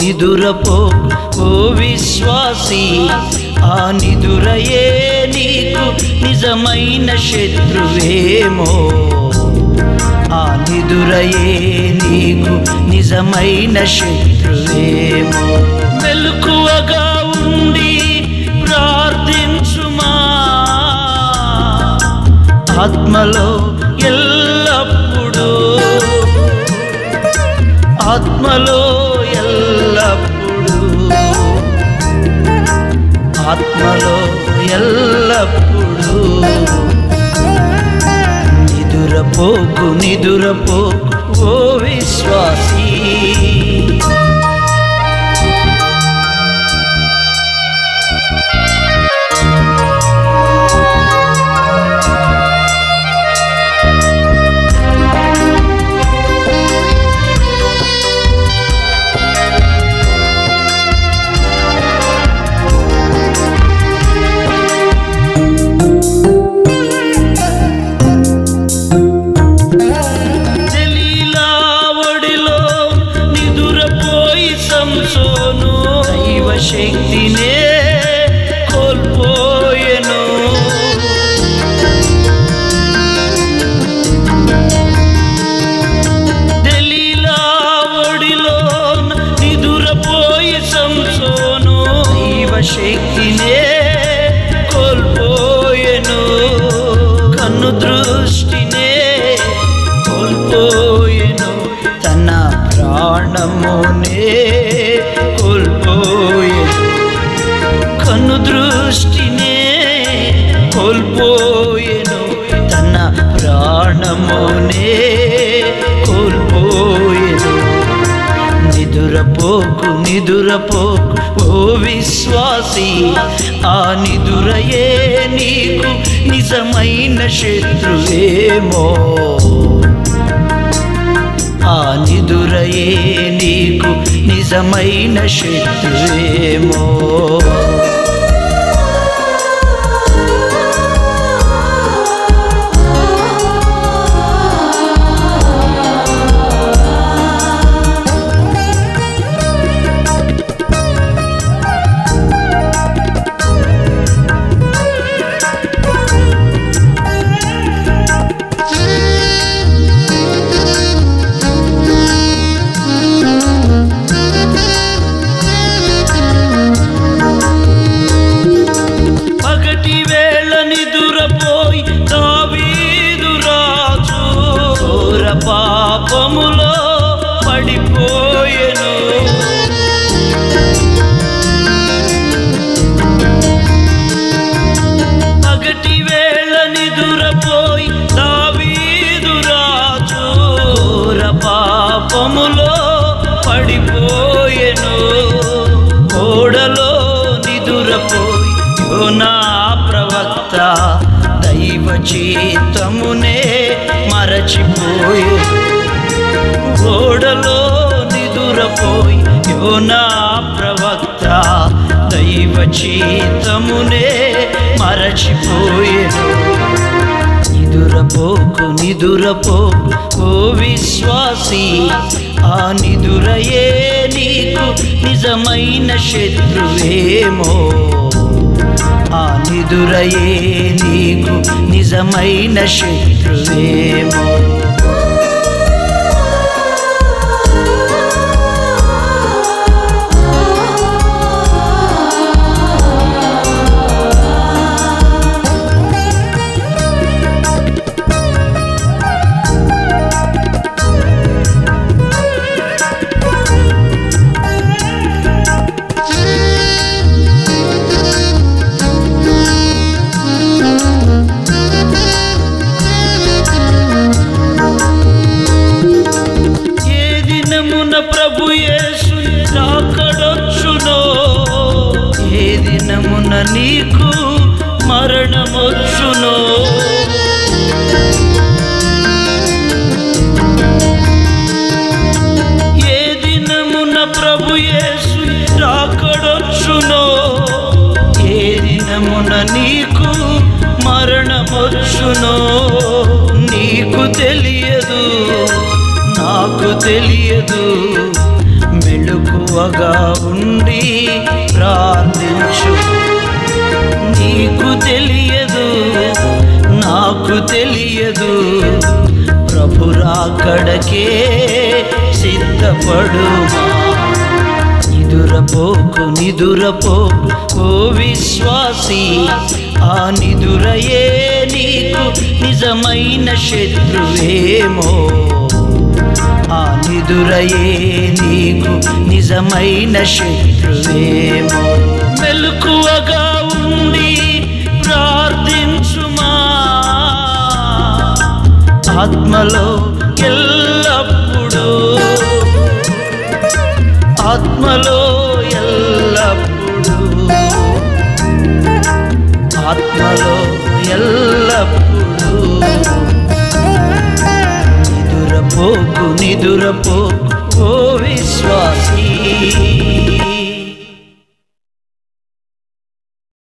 నిదురపో ఓ విశ్వాసి ఆ నిదురయే నీకు నిజమైన శత్రువేమో ఆ నిదురయే నీకు నిజమైన శత్రువేమో మెలకువగా ఉండి ప్రార్థించుమా ఆత్మలో ఎల్లప్పుడూ ఆత్మలో ఎల్లప్పుడూ ఆత్మలో ఎల్లప్పుడూ నిదురపోకు నిదురపోకు ఓ విశ్వాసీ దలీలా ఒడిలో నిదురపోయి సంసోను దైవ శక్తినే కోల్పోయెను దలీలా ఒడిలో నిదురపోయి సంసోను దైవ శక్తినే కోల్పోయెను కన్ను దృష్టినే కోల్పోయెను తన ప్రాణమునే కోల్పోయెను కన్ను దృష్టినే కోల్పోయెను తన ప్రాణమునే కోల్పోయెను నిదురపోకు నిదురపోకు ఓ విశ్వాసి ఆ నిదురయే నీకు నిజమైన శత్రువేమో ఆ నిదురయే నీకు నిజమైన శత్రువేమో పగటి వేళ నిదురపోయి దావీదు రాజు ఘోర పాపములో పడిపోయెను పగటి వేళ నిదురపోయి దావీదు రాజు ఘోర పాపములో పడిపోయెను ఓడలో నిదురపోయి యోనా ప్రవక్త దైవ చేతమునే మరచిపోయి ఓడలో నిదురపోయి యోనా ప్రవక్త దైవ చేతమునే మరచిపోయేను నిదురపోకు నిదురపోకు ఓ విశ్వాసి ఆ నిదురయే నీకు నిజమైన శత్రువేమో ఆ నిదురయే నీకు నిజమైన శత్రువేమో ఏ దినమున ప్రభు యేసు రాకడొచ్చునో ఏ దినమున నీకు మరణమొచ్చునో ఏ దినమున ప్రభు యేసు రాకడొచ్చునో ఏ దినమున నీకు మరణమొచ్చునో నీకు తెలియదు నాకు తెలియదు మెలకువగా ఉండి ప్రార్థించు నీకు తెలియదు నాకు తెలియదు ప్రభు రాకడకే సిద్ధపడుమా నిదురపోకు నిదురపోకు ఓ విశ్వాసి ఆ నిదురయే నీకు నిజమైన శత్రువేమో ఆ నిదురయే నీకు నిజమైన శత్రువేమో మెలకువగా ఉండి ప్రార్థించుమా ఆత్మలో ఎల్లప్పుడూ ఆత్మలో ఎల్లప్పుడూ ఆత్మలో ఎల్లప్పుడూ నిదురపోకు నిదురపోకు ఓ విశ్వాసీ